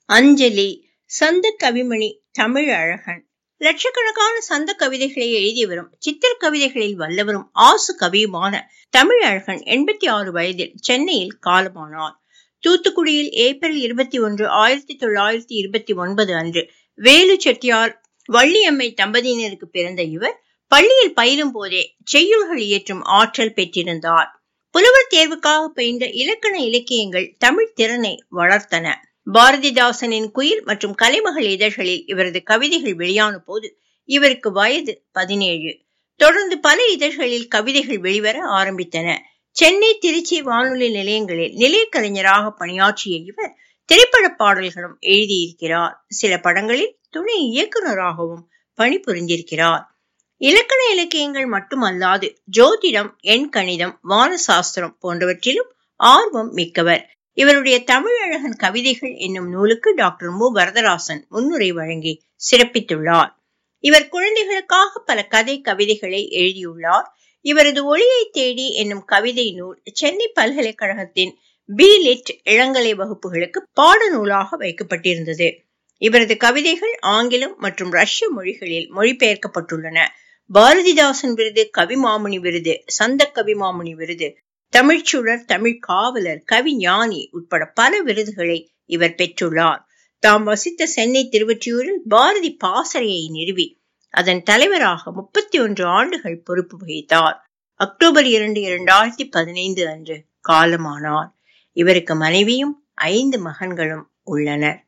அஞ்சலி சந்த கவிமணி தமிழ் அழகன் லட்சக்கணக்கான சந்த கவிதைகளை எழுதி வரும் சித்திர கவிதைகளில் வல்லவரும் ஆசு கவியுமான தமிழ் அழகன் எண்பத்தி ஆறு வயதில் சென்னையில் காலமானார் தூத்துக்குடியில் ஏப்ரல் இருபத்தி ஒன்று ஆயிரத்தி தொள்ளாயிரத்தி இருபத்தி ஒன்பது அன்று வேலு செட்டியார் வள்ளியம்மை தம்பதியினருக்கு பிறந்த இவர் பள்ளியில் பயிலும் போதே செய்யுள்கள் இயற்றும் ஆற்றல் பெற்றிருந்தார் புலவர் தேர்வுக்காக பயின்ற இலக்கண இலக்கியங்கள் தமிழ் திறனை வளர்த்தன பாரதிதாசனின் குயில் மற்றும் கலைமகள் இதழ்களில் இவரது கவிதைகள் வெளியான போது இவருக்கு வயது பதினேழு தொடர்ந்து பல இதழ்களில் கவிதைகள் வெளிவர ஆரம்பித்தன சென்னை திருச்சி வானொலி நிலையங்களில் நிலைய கலைஞராக பணியாற்றிய இவர் திரைப்பட பாடல்களும் எழுதியிருக்கிறார் சில படங்களில் துணை இயக்குநராகவும் பணிபுரிந்திருக்கிறார் இலக்கண இலக்கியங்கள் மட்டுமல்லாது ஜோதிடம் எண் கணிதம் வானசாஸ்திரம் போன்றவற்றிலும் ஆர்வம் மிக்கவர் இவருடைய தமிழழகன் கவிதைகள் என்னும் நூலுக்கு டாக்டர் மு வரதராசன் முன்னுரை வழங்கி சிறப்பித்துள்ளார் இவர் குழந்தைகளுக்காக பல கதை கவிதைகளை எழுதியுள்ளார் இவரது ஒளியை தேடி என்னும் கவிதை நூல் சென்னை பல்கலைக்கழகத்தின் பி லிட் இளங்கலை வகுப்புகளுக்கு பாடநூலாக வைக்கப்பட்டிருந்தது இவரது கவிதைகள் ஆங்கிலம் மற்றும் ரஷ்ய மொழிகளில் மொழிபெயர்க்கப்பட்டுள்ளன பாரதிதாசன் விருது கவிமாமுனி விருது சந்த கவிமாமுனி விருது தமிழ்ச்சுடர் தமிழ் காவலர் கவி ஞானி உட்பட பல விருதுகளை இவர் பெற்றுள்ளார் தாம் வசித்த சென்னை திருவொற்றியூரில் பாரதி பாசறையை நிறுவி அதன் தலைவராக முப்பத்தி ஒன்று ஆண்டுகள் பொறுப்பு வகித்தார் அக்டோபர் இரண்டு இரண்டாயிரத்தி பதினைந்து அன்று காலமானார் இவருக்கு மனைவியும் ஐந்து மகன்களும் உள்ளனர்